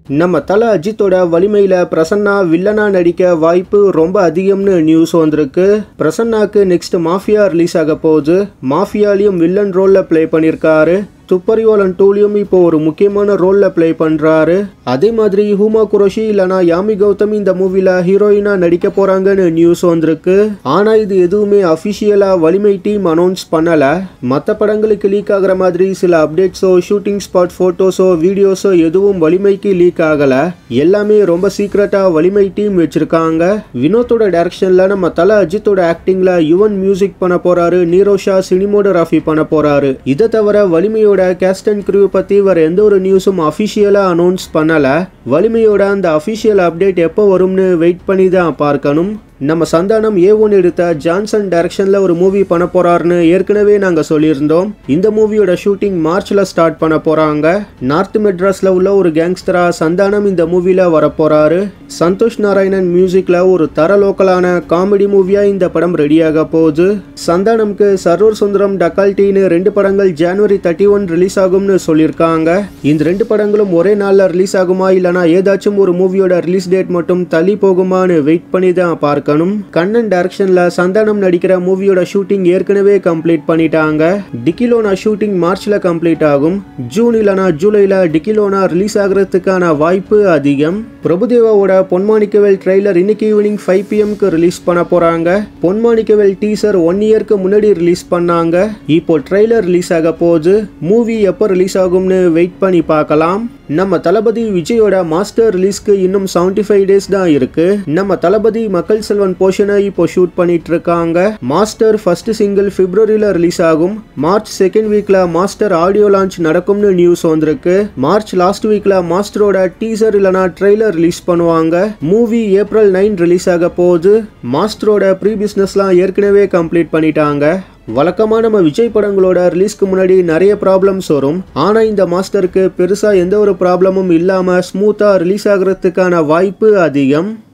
நம்ம தல அஜித்தோட வலிமையில பிரசன்னா வில்லனா நடிக்க வாய்ப்பு ரொம்ப அதிகம்னு நியூஸ் வந்திருக்கு பிரசன்னாக்கு நெக்ஸ்ட் மாஃபியா ரிலீஸ் ஆக போகுது மாஃபியாலையும் வில்லன் ரோல்ல ப்ளே பண்ணியிருக்காரு துப்பறிவாளன் டூலியும் இப்போ ஒரு முக்கியமான ரோல்ல ப்ளே பண்றாரு அதே மாதிரி ஹூமா குரோஷி இல்லனா யாமி கௌதம் இந்த மூவில ஹீரோயினா நடிக்க போறாங்கன்னு நியூஸ் வந்திருக்கு ஆனா இது எதுவுமே அபிஷியலா வலிமை டீம் அனௌன்ஸ் பண்ணல மற்ற படங்களுக்கு லீக் ஆகுற மாதிரி சில அப்டேட்ஸோ ஷூட்டிங் ஸ்பாட் போட்டோஸோ வீடியோஸோ எதுவும் வலிமைக்கு லீக் ஆகல எல்லாமே ரொம்ப சீக்ரெட்டா வலிமை டீம் வச்சிருக்காங்க வினோத்தோட டைரக்ஷன்ல நம்ம தல அஜித்தோட ஆக்டிங்ல யுவன் மியூசிக் பண்ண போறாரு நீரோஷா சினிமோடோகிராஃபி பண்ண போறாரு இதை தவிர வலிமையோட கேஸ்ட் அண்ட் க்ரூ பத்தி வேற எந்த ஒரு நியூஸும் அஃபிஷியலா அனௌன்ஸ் பண்ணல வலிமையோட அந்த அஃபிஷியல் அப்டேட் எப்போ வரும்னு வெயிட் பண்ணி தான் பார்க்கணும் நம்ம சந்தானம் ஏ ஒன் எடுத்த ஜான்சன் டைரக்ஷன்ல ஒரு மூவி பண்ண போறாருன்னு ஏற்கனவே நாங்க சொல்லியிருந்தோம் இந்த மூவியோட ஷூட்டிங் மார்ச்ல ஸ்டார்ட் பண்ண போறாங்க நார்த் மெட்ராஸ்ல உள்ள ஒரு கேங்ஸ்டரா சந்தானம் இந்த மூவில வரப்போறாரு சந்தோஷ் நாராயணன் மியூசிக்ல ஒரு தர லோக்கலான காமெடி மூவியா இந்த படம் ரெடியாக போகுது சந்தானம்க்கு சர்வர் சுந்தரம் டக்கால்டின்னு ரெண்டு படங்கள் ஜனவரி தேர்ட்டி ஒன் ரிலீஸ் ஆகும்னு சொல்லியிருக்காங்க இந்த ரெண்டு படங்களும் ஒரே நாள்ல ரிலீஸ் ஆகுமா இல்லனா ஏதாச்சும் ஒரு மூவியோட ரிலீஸ் டேட் மட்டும் தள்ளி போகுமான்னு வெயிட் பண்ணி தான் பார்க்க பார்க்கணும் கண்ணன் டைரக்ஷன்ல சந்தானம் நடிக்கிற மூவியோட ஷூட்டிங் ஏற்கனவே கம்ப்ளீட் பண்ணிட்டாங்க டிகிலோனா ஷூட்டிங் மார்ச்ல கம்ப்ளீட் ஆகும் ஜூன் இல்லனா ஜூலைல டிகிலோனா ரிலீஸ் ஆகிறதுக்கான வாய்ப்பு அதிகம் பிரபுதேவாவோட பொன்மாணிக்கவேல் ட்ரெய்லர் இன்னைக்கு ஈவினிங் ஃபைவ் பிஎம்க்கு ரிலீஸ் பண்ண போறாங்க பொன்மாணிக்கவேல் டீசர் ஒன் இயர்க்கு முன்னாடி ரிலீஸ் பண்ணாங்க இப்போ ட்ரெய்லர் ரிலீஸ் ஆக போகுது மூவி எப்போ ரிலீஸ் ஆகும்னு வெயிட் பண்ணி பார்க்கலாம் நம்ம தளபதி விஜயோட மாஸ்டர் ரிலீஸ்க்கு இன்னும் செவன்டி ஃபைவ் டேஸ் தான் இருக்கு நம்ம தளபதி மக்கள் செல்வன் போர்ஷனை இப்போ ஷூட் பண்ணிட்டு இருக்காங்க மாஸ்டர் ஃபர்ஸ்ட் சிங்கிள் பிப்ரவரியில ரிலீஸ் ஆகும் மார்ச் செகண்ட் வீக்ல மாஸ்டர் ஆடியோ லான்ச் நடக்கும்னு நியூஸ் வந்திருக்கு மார்ச் லாஸ்ட் வீக்ல மாஸ்டரோட டீசர் இல்லனா ட்ரெய்லர் ரிலீஸ் பண்ணுவாங்க மூவி ஏப்ரல் நைன் ரிலீஸ் ஆக போகுது மாஸ்டரோட ப்ரீ பிஸ்னஸ்லாம் ஏற்கனவே கம்ப்ளீட் பண்ணிட்டாங்க வழக்கமாக நம்ம விஜய் படங்களோட ரிலீஸ்க்கு முன்னாடி நிறைய ப்ராப்ளம்ஸ் வரும் ஆனால் இந்த மாஸ்டருக்கு பெருசாக எந்த ஒரு ப்ராப்ளமும் இல்லாமல் ஸ்மூத்தாக ரிலீஸ் ஆகிறதுக்கான வாய்ப்பு அதிகம்